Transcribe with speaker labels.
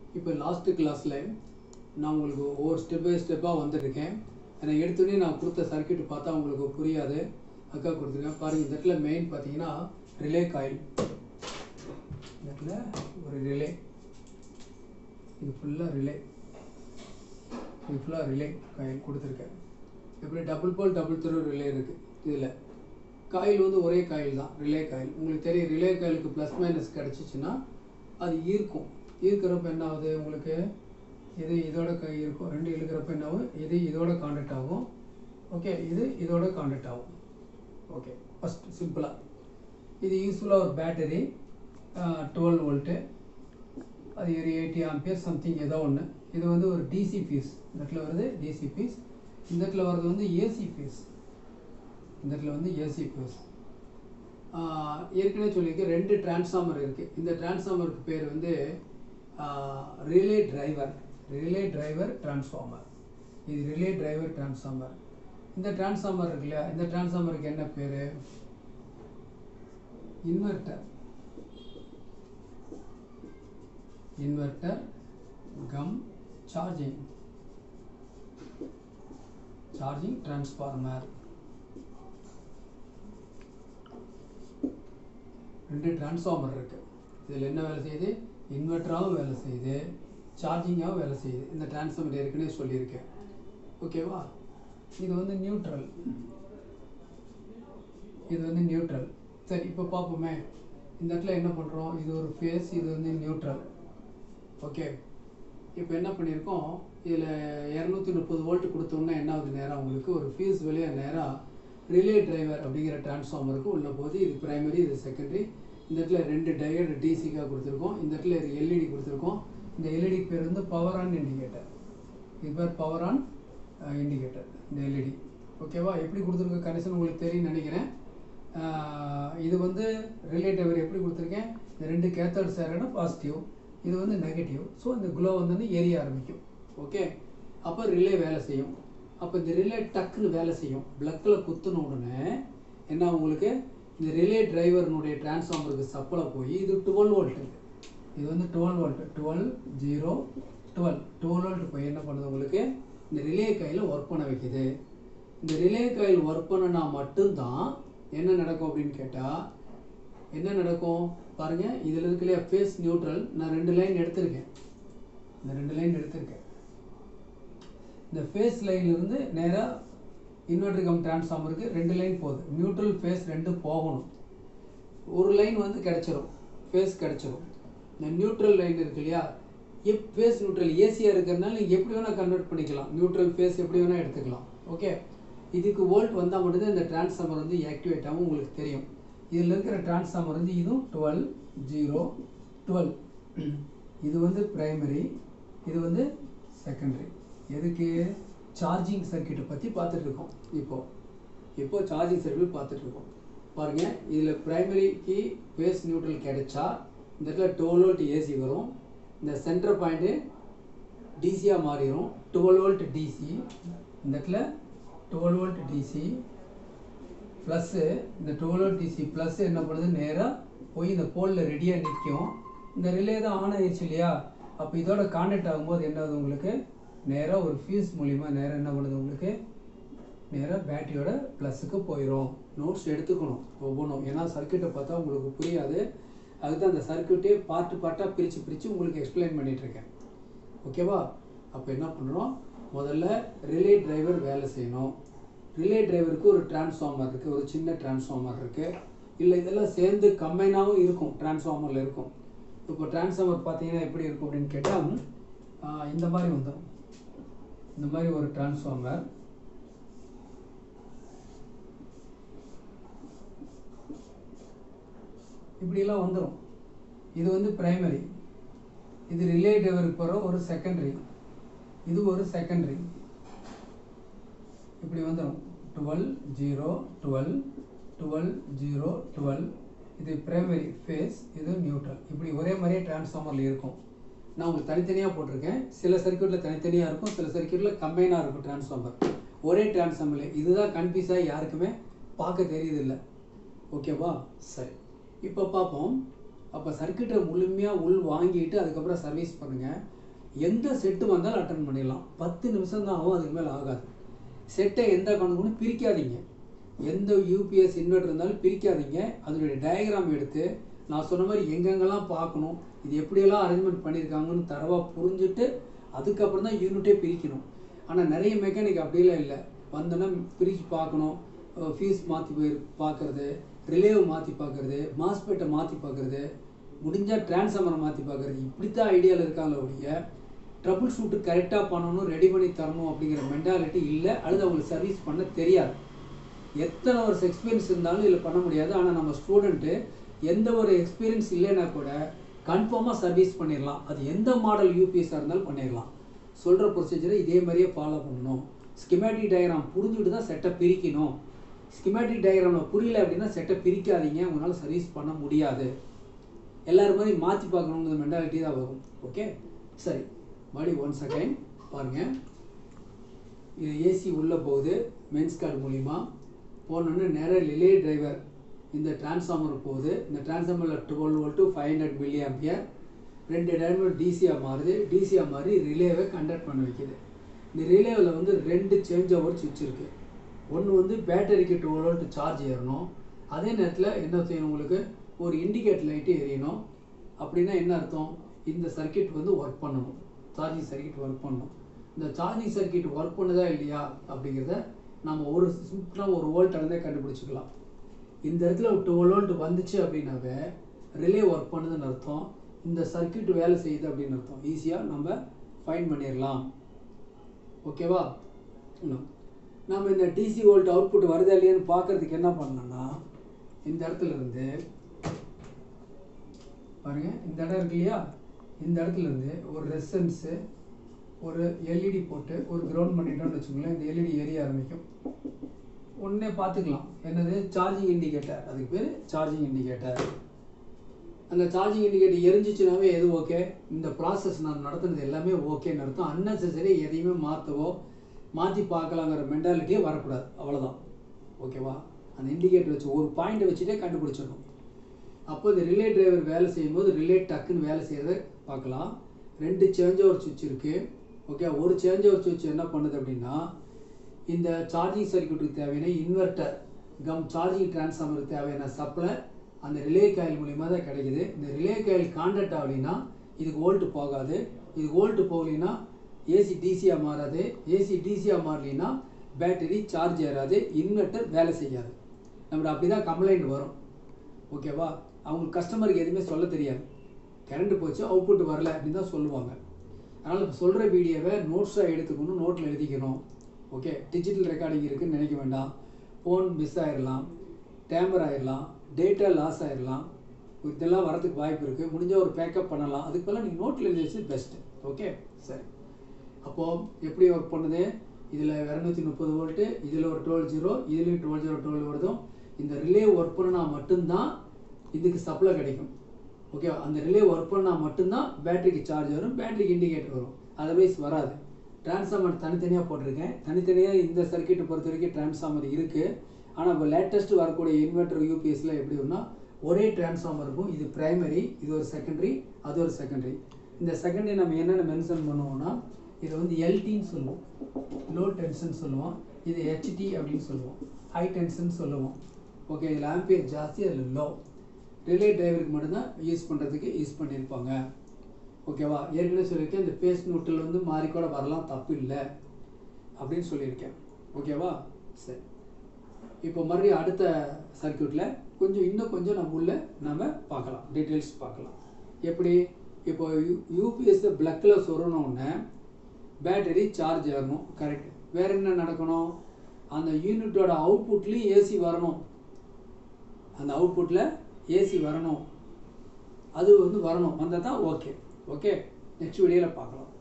Speaker 1: இப்போ லாஸ்ட்டு கிளாஸில் நான் உங்களுக்கு ஒவ்வொரு ஸ்டெப் பை ஸ்டெப்பாக வந்துட்டுருக்கேன் ஏன்னா எடுத்தோடனே நான் கொடுத்த சர்க்கியூட் பார்த்தா உங்களுக்கு புரியாது அக்கா கொடுத்துருக்கேன் பாருங்கள் இந்த இடத்துல மெயின் பார்த்தீங்கன்னா ரிலே காயில் இந்த இடத்துல ஒரு ரிலே இது ஃபுல்லாக ரிலே இது ஃபுல்லாக ரிலே காயில் கொடுத்துருக்கேன் இப்படி double pole double throw relay இருக்குது இதில் காயில் வந்து ஒரே காயில் தான் ரிலே காயில் உங்களுக்கு தெரியும் ரிலே காயிலுக்கு ப்ளஸ் மைனஸ் கிடச்சிச்சின்னா அது ஈர்க்கும் ஈர்க்கிறப்ப என்ன ஆகுது உங்களுக்கு இது இதோட கை இருக்கும் ரெண்டு இழுக்கிறப்ப என்ன ஆகும் இது இதோட காண்டாக்ட் ஆகும் ஓகே இது இதோட காண்டாக்ட் ஆகும் ஓகே ஃபஸ்ட் சிம்பிளாக இது யூஸ்ஃபுல்லாக ஒரு பேட்டரி டுவெல் வோல்ட்டு அது ஒரு எயிட்டி ஆம்பியர் சம்திங் ஏதோ ஒன்று இது வந்து ஒரு டிசி ஃபீஸ் இந்த இடத்துல வருது டிசி ஃபீஸ் இந்த இடத்துல வர்றது வந்து ஏசி ஃபீஸ் இந்த இடத்துல வந்து ஏசி ஃபீஸ் ஏற்கனவே சொல்லியிருக்கேன் ரெண்டு டிரான்ஸ்ஃபார்மர் இருக்குது இந்த டிரான்ஸ்ஃபார்மருக்கு பேர் வந்து relay driver relay driver transformer இது ரிலே டிரைவர் டிரான்ஸ்ஃபார்மர் இந்த டிரான்ஸ்ஃபார்மர் இருக்கு இல்லையா இந்த டிரான்ஸ்ஃபார்மருக்கு என்ன பேர் inverter inverter cum charging charging transformer ரெண்டு டிரான்ஸ்ஃபார்மர் இருக்குது இதில் என்ன வேலை செய்யுது இன்வெர்ட்டராகவும் வேலை செய்யுது சார்ஜிங்காகவும் வேலை செய்யுது இந்த டிரான்ஸ்ஃபார்மர் ஏற்கனவே சொல்லியிருக்கேன் ஓகேவா இது வந்து நியூட்ரல் இது வந்து நியூட்ரல் சரி இப்போ பார்ப்போமே இந்த இடத்துல என்ன பண்ணுறோம் இது ஒரு ஃபேஸ் இது வந்து நியூட்ரல் ஓகே இப்போ என்ன பண்ணியிருக்கோம் இதில் இரநூத்தி முப்பது வோல்ட் கொடுத்தோம்னா என்ன ஆகுது நேராக உங்களுக்கு ஒரு ஃபீஸ் வெளியே நேராக ரிலே டிரைவர் அப்படிங்கிற டிரான்ஸ்ஃபார்மருக்கு உள்ள போது இது பிரைமரி இது செகண்டரி இந்த இடத்துல ரெண்டு டயர்டு டிசிக்காக கொடுத்துருக்கோம் இந்த இடத்துல எல்இடி கொடுத்துருக்கோம் இந்த எல்இடி பேர் வந்து பவர் ஆன் இண்டிகேட்டர் இது பேர் பவர் ஆன் இண்டிகேட்டர் இந்த எல்இடி ஓகேவா எப்படி கொடுத்துருக்க கனெக்ஷன் உங்களுக்கு தெரியும்னு நினைக்கிறேன் இது வந்து ரிலே டிரைவர் எப்படி கொடுத்துருக்கேன் இந்த ரெண்டு கேத்தர்ட் சேரணும் பாசிட்டிவ் இது வந்து நெகட்டிவ் ஸோ இந்த குளோ வந்து எரிய ஆரம்பிக்கும் ஓகே அப்போ ரிலே வேலை செய்யும் அப்போ இந்த ரிலே டக்குன்னு வேலை செய்யும் ப்ளக்கில் குத்துன உடனே என்ன உங்களுக்கு இந்த ரிலே டிரைவர்னுடைய டிரான்ஸ்ஃபார்மருக்கு சப்ளை போய் இது டுவெல் வோல்ட் இது வந்து twelve volt twelve zero twelve twelve volt போய் என்ன பண்ணுது உங்களுக்கு இந்த ரிலே காயில் ஒர்க் பண்ண வைக்குது இந்த ரிலே காயில் ஒர்க் பண்ணினா மட்டும்தான் என்ன நடக்கும் அப்படின்னு கேட்டால் என்ன நடக்கும் பாருங்கள் இதில் இருக்கு இல்லையா ஃபேஸ் நியூட்ரல் நான் ரெண்டு லைன் எடுத்திருக்கேன் இந்த ரெண்டு லைன் எடுத்திருக்கேன் இந்த ஃபேஸ் லைன்லேருந்து நேராக இன்வெர்டர் கம் டிரான்ஸ்ஃபார்மருக்கு ரெண்டு லைன் போகுது நியூட்ரல் ஃபேஸ் ரெண்டு போகணும் ஒரு லைன் வந்து கிடச்சிரும் ஃபேஸ் கிடச்சிரும் இந்த நியூட்ரல் லைன் இருக்கு இல்லையா எப் ஃபேஸ் நியூட்ரல் ஏசியாக இருக்கிறதுனால நீங்கள் எப்படி வேணால் கன்வெர்ட் பண்ணிக்கலாம் நியூட்ரல் ஃபேஸ் எப்படி வேணால் எடுத்துக்கலாம் ஓகே இதுக்கு வோல்ட் வந்தால் மட்டும்தான் இந்த டிரான்ஸ்ஃபார்மர் வந்து ஆக்டிவேட் ஆகும் உங்களுக்கு தெரியும் இதில் இருக்கிற டிரான்ஸ்ஃபார்மர் வந்து இதுவும் டுவெல் ஜீரோ டுவெல் இது வந்து ப்ரைமரி இது வந்து செகண்டரி எதுக்கு சார்ஜிங் சர்க்கியூட்டை பற்றி பார்த்துட்டு இருக்கோம் இப்போது இப்போ சார்ஜிங் சர்க்கியூட் பார்த்துட்டு இருக்கோம் பாருங்கள் இதில் ப்ரைமரிக்கு பேஸ் நியூட்ரல் கிடைச்சா இந்த இடத்துல டுவெல் வோல்ட் ஏசி வரும் இந்த சென்டர் பாயிண்ட்டு டிசியாக மாறிடும் டுவெல் வோல்ட் டிசி இந்த இடத்துல டுவெல் வோல்ட் டிசி ப்ளஸ்ஸு இந்த டுவெல் வோல்ட் டிசி ப்ளஸ் என்ன பண்ணுது நேராக போய் இந்த போலில் ரெடியாக நிற்கும் இந்த ரிலே தான் ஆன் ஆயிடுச்சு இல்லையா அப்போ இதோட கான்டாக்ட் ஆகும்போது என்ன ஆகுது உங்களுக்கு நேராக ஒரு ஃபியூஸ் மூலிமா நேராக என்ன பண்ணுது உங்களுக்கு நேராக பேட்டரியோட ப்ளஸுக்கு போயிடும் நோட்ஸ் எடுத்துக்கணும் ஒவ்வொன்றும் ஏன்னா சர்க்கியூட்டை பார்த்தா உங்களுக்கு புரியாது அதுக்கு தான் அந்த சர்க்கியூட்டே பார்ட்டு பார்ட்டாக பிரித்து பிரித்து உங்களுக்கு எக்ஸ்பிளைன் பண்ணிகிட்ருக்கேன் ஓகேவா அப்போ என்ன பண்ணுறோம் முதல்ல ரிலே டிரைவர் வேலை செய்யணும் ரிலே டிரைவருக்கு ஒரு டிரான்ஸ்ஃபார்மர் இருக்குது ஒரு சின்ன டிரான்ஸ்ஃபார்மர் இருக்குது இல்லை இதெல்லாம் சேர்ந்து கம்பைனாகவும் இருக்கும் டிரான்ஸ்ஃபார்மரில் இருக்கும் இப்போ டிரான்ஸ்ஃபார்மர் பார்த்தீங்கன்னா எப்படி இருக்கும் அப்படின்னு கேட்டால் இந்த மாதிரி வந்துடும் இந்த மாதிரி ஒரு டிரான்ஸ்ஃபார்மர் இப்படியெல்லாம் வந்துடும் இது வந்து பிரைமரி இது ரிலே டிரைவருக்கு போகிற ஒரு செகண்டரி இது ஒரு செகண்டரி இப்படி வந்துடும் twelve zero twelve twelve zero twelve இது பிரைமரி ஃபேஸ் இது நியூட்ரல் இப்படி ஒரே மாதிரியே டிரான்ஸ்ஃபார்மரில் இருக்கும் நான் உங்களுக்கு தனித்தனியாக போட்டிருக்கேன் சில சர்க்கியூட்டில் தனித்தனியாக இருக்கும் சில சர்க்கியூட்டில் கம்பைனாக இருக்கும் டிரான்ஸ்ஃபார்மர் ஒரே டிரான்ஸ்ஃபார்மரில் இதுதான் கன்ஃபியூஸாக யாருக்குமே பார்க்க தெரியுதில்ல ஓகேவா சரி இப்போ பார்ப்போம் அப்போ சர்க்கியூட்டை முழுமையாக உள் வாங்கிட்டு அதுக்கப்புறம் சர்வீஸ் பண்ணுங்கள் எந்த செட்டு வந்தாலும் அட்டன் பண்ணிடலாம் பத்து நிமிஷம் தான் ஆகும் அதுக்கு மேலே ஆகாது செட்டை எந்த கணக்குன்னு பிரிக்காதீங்க எந்த யூபிஎஸ் இன்வெர்டர் இருந்தாலும் பிரிக்காதீங்க அதனுடைய டயக்ராம் எடுத்து நான் சொன்ன மாதிரி எங்கெங்கெல்லாம் பார்க்கணும் இது எப்படியெல்லாம் அரேஞ்ச்மெண்ட் பண்ணியிருக்காங்கன்னு தரவாக புரிஞ்சுட்டு அதுக்கப்புறம் தான் யூனிட்டே பிரிக்கணும் ஆனால் நிறைய மெக்கானிக் அப்படிலாம் இல்லை வந்தோன்னா பிரித்து பார்க்கணும் ஃபீஸ் மாற்றி போய் பார்க்குறது ரிலேவை மாற்றி பார்க்குறது மாஸ்பேட்டை மாற்றி பார்க்குறது முடிஞ்சால் டிரான்ஸ்ஃபார்மரை மாற்றி பார்க்குறது இப்படித்தான் ஐடியாவில் இருக்காங்களே ஒழிய ட்ரபுள் ஷூட்டு கரெக்டாக பண்ணணும் ரெடி பண்ணி தரணும் அப்படிங்கிற மென்டாலிட்டி இல்லை அல்லது அவங்களுக்கு சர்வீஸ் பண்ண தெரியாது எத்தனை வருஷம் எக்ஸ்பீரியன்ஸ் இருந்தாலும் இதில் பண்ண முடியாது ஆனால் நம்ம ஸ்டூடெண்ட்டு எந்த ஒரு எக்ஸ்பீரியன்ஸ் இல்லைன்னா கூட கன்ஃபார்மாக சர்வீஸ் பண்ணிடலாம் அது எந்த மாடல் யூபிஎஸ்ஸாக இருந்தாலும் பண்ணிடலாம் சொல்கிற ப்ரொசீஜரை இதே மாதிரியே ஃபாலோ பண்ணணும் ஸ்கிமேட்டிக் டயக்ராம் புரிஞ்சுட்டு தான் செட்டை பிரிக்கணும் ஸ்கிமேட்டிக் டயக்ராமில் புரியல அப்படின்னா செட்டை பிரிக்காதீங்க உங்களால் சர்வீஸ் பண்ண முடியாது எல்லாரும் மாதிரி மாற்றி பார்க்கணுங்கிற மென்டாலிட்டி தான் வரும் ஓகே சரி மறுபடியும் ஒன் செகண்ட் பாருங்கள் இது ஏசி உள்ளே போகுது மென்ஸ் கார்டு மூலிமா போனோன்னு நேராக ரிலே டிரைவர் இந்த டிரான்ஸ்ஃபார்மர் போகுது இந்த டிரான்ஸ்ஃபார்மரில் twelve volt five hundred milli ampere ரெண்டு டைமண்ட் டிசியாக மாறுது டிசியாக மாறி ரிலேவை கண்டக்ட் பண்ண வைக்குது இந்த ரிலேவில் வந்து ரெண்டு சேஞ்ச் ஓவர் சுவிட்ச் இருக்குது ஒன்று வந்து பேட்டரிக்கு டுவெல் வோல்ட் சார்ஜ் ஏறணும் அதே நேரத்தில் என்ன செய்யணும் உங்களுக்கு ஒரு இண்டிகேட் லைட்டு எரியணும் அப்படின்னா என்ன அர்த்தம் இந்த சர்க்கியூட் வந்து ஒர்க் பண்ணணும் சார்ஜிங் சர்க்கியூட் ஒர்க் பண்ணணும் இந்த சார்ஜிங் சர்க்கியூட் ஒர்க் பண்ணுதா இல்லையா அப்படிங்கிறத நம்ம ஒரு சிம்பிளாக ஒரு வோல்ட் அளந்தே கண்டுபிடிச்சிக்கலாம் இந்த இடத்துல டுவெல் வோல்ட் வந்துச்சு அப்படின்னாவே ரிலே ஒர்க் பண்ணுதுன்னு அர்த்தம் இந்த சர்க்கியூட் வேலை செய்யுது அப்படின்னு அர்த்தம் ஈஸியாக நம்ம ஃபைன் பண்ணிடலாம் ஓகேவா இன்னும் நம்ம இந்த டிசி வோல்ட் அவுட்புட் வருதா இல்லையான்னு பார்க்கறதுக்கு என்ன பண்ணணும்னா இந்த இடத்துல இருந்து பாருங்க இந்த இடம் இருக்கு இல்லையா இந்த இடத்துல இருந்து ஒரு ரெசன்ஸு ஒரு எல்இடி போட்டு ஒரு கிரவுண்ட் பண்ணிட்டோம்னு வச்சுக்கோங்களேன் இந்த எல்இடி எரிய ஆரம்பிக்கும் உடனே பார்த்துக்கலாம் என்னது சார்ஜிங் இண்டிகேட்டர் அதுக்கு பேர் சார்ஜிங் இண்டிகேட்டர் அந்த சார்ஜிங் இண்டிகேட்டர் எரிஞ்சிச்சுனாவே எது ஓகே இந்த ப்ராசஸ் நான் நடத்துனது எல்லாமே ஓகேன்னு அர்த்தம் அன்னெசரி எதையுமே மாற்றவோ மாற்றி பார்க்கலாங்கிற மென்டாலிட்டியே வரக்கூடாது அவ்வளோதான் ஓகேவா அந்த இண்டிகேட்டர் வச்சு ஒரு பாயிண்ட் வச்சுட்டே கண்டுபிடிச்சிடணும் அப்போ இந்த ரிலே டிரைவர் வேலை செய்யும்போது ரிலே டக்குன்னு வேலை செய்யறத பார்க்கலாம் ரெண்டு சேஞ்ச் ஓவர் சுவிட்ச் இருக்குது ஓகே ஒரு சேஞ்ச் ஓவர் சுவிட்ச் என்ன பண்ணுது அப்படின்னா இந்த சார்ஜிங் சர்க்யூட்டுக்கு தேவையான இன்வெர்ட்டர் கம் சார்ஜிங் டிரான்ஸ்ஃபார்மருக்கு தேவையான சப்ளை அந்த ரிலே காயில் மூலிமா தான் கிடைக்குது இந்த ரிலே காயில் கான்டாக்ட் ஆகலைன்னா இதுக்கு வோல்ட் போகாது இது வோல்ட் போகலைன்னா ஏசி டிசியாக மாறாது ஏசி டிசியாக மாறலைன்னா பேட்டரி சார்ஜ் ஏறாது இன்வெர்ட்டர் வேலை செய்யாது நம்மளோட அப்படி தான் கம்ப்ளைண்ட் வரும் ஓகேவா அவங்க கஸ்டமருக்கு எதுவுமே சொல்ல தெரியாது கரண்ட் போச்சு அவுட்புட் வரல அப்படின்னு தான் சொல்லுவாங்க அதனால் இப்போ சொல்கிற வீடியோவை நோட்ஸாக எடுத்துக்கணும் நோட்டில் எழுதிக்கணும் ஓகே டிஜிட்டல் ரெக்கார்டிங் இருக்குன்னு நினைக்க வேண்டாம் ஃபோன் மிஸ் ஆயிடலாம் டேம்பர் ஆயிடலாம் டேட்டா லாஸ் ஆயிடலாம் இதெல்லாம் வரதுக்கு வாய்ப்பு இருக்குது முடிஞ்ச ஒரு பேக்கப் பண்ணலாம் அதுக்கு பதிலாக நீங்கள் நோட்டில் எழுதி வச்சு பெஸ்ட்டு ஓகே சரி அப்போது எப்படி ஒர்க் பண்ணுது இதில் இரநூத்தி முப்பது வோல்ட்டு இதில் ஒரு டுவெல் ஜீரோ இதுலேயும் டுவெல் ஜீரோ டுவெல் வருதும் இந்த ரிலே ஒர்க் பண்ணினா மட்டும்தான் இதுக்கு சப்ளை கிடைக்கும் ஓகே அந்த ரிலே ஒர்க் பண்ணால் மட்டும்தான் பேட்டரிக்கு சார்ஜ் வரும் பேட்டரிக்கு இண்டிகேட்டர் வரும் அதர்வைஸ் வராது டிரான்ஸ்ஃபார்மர் தனித்தனியாக போட்டிருக்கேன் தனித்தனியாக இந்த சர்க்கியூட்டை பொறுத்த வரைக்கும் டிரான்ஸ்ஃபார்மர் இருக்குது ஆனால் இப்போ லேட்டஸ்ட் வரக்கூடிய இன்வெர்டர் யூபிஎஸ்ல எப்படி வரும்னா ஒரே டிரான்ஸ்ஃபார்மர் இருக்கும் இது பிரைமரி இது ஒரு செகண்டரி அது ஒரு செகண்டரி இந்த செகண்டரி நம்ம என்னென்ன மென்ஷன் பண்ணுவோம்னா இதை வந்து எல்டின்னு சொல்லுவோம் லோ டென்ஷன் சொல்லுவோம் இது ஹெச்டி அப்படின்னு சொல்லுவோம் ஹை டென்ஷன் சொல்லுவோம் ஓகே இதில் ஆம்பியர் ஜாஸ்தி அதில் லோ ரிலே டிரைவருக்கு மட்டும்தான் யூஸ் பண்ணுறதுக்கு யூஸ் பண்ணியிருப்பாங்க ஓகேவா ஏற்கனவே சொல்லியிருக்கேன் இந்த பேஸ் நோட்டில் வந்து மாறி கூட வரலாம் தப்பு இல்லை அப்படின்னு சொல்லியிருக்கேன் ஓகேவா சரி இப்போ மறுபடியும் அடுத்த சர்க்கியூட்டில் கொஞ்சம் இன்னும் கொஞ்சம் நம்ம உள்ள நம்ம பார்க்கலாம் டீட்டெயில்ஸ் பார்க்கலாம் எப்படி இப்போ யூ யூபிஎஸ் பிளக்கில் சொருனோடனே பேட்டரி சார்ஜ் ஆகணும் கரெக்ட் வேற என்ன நடக்கணும் அந்த யூனிட்டோட அவுட்புட்லேயும் ஏசி வரணும் அந்த அவுட்புட்டில் ஏசி வரணும் அது வந்து வரணும் வந்தால் தான் ஓகே ஓகே நெக்ஸ்ட் வீடியோவில் பார்க்கலாம்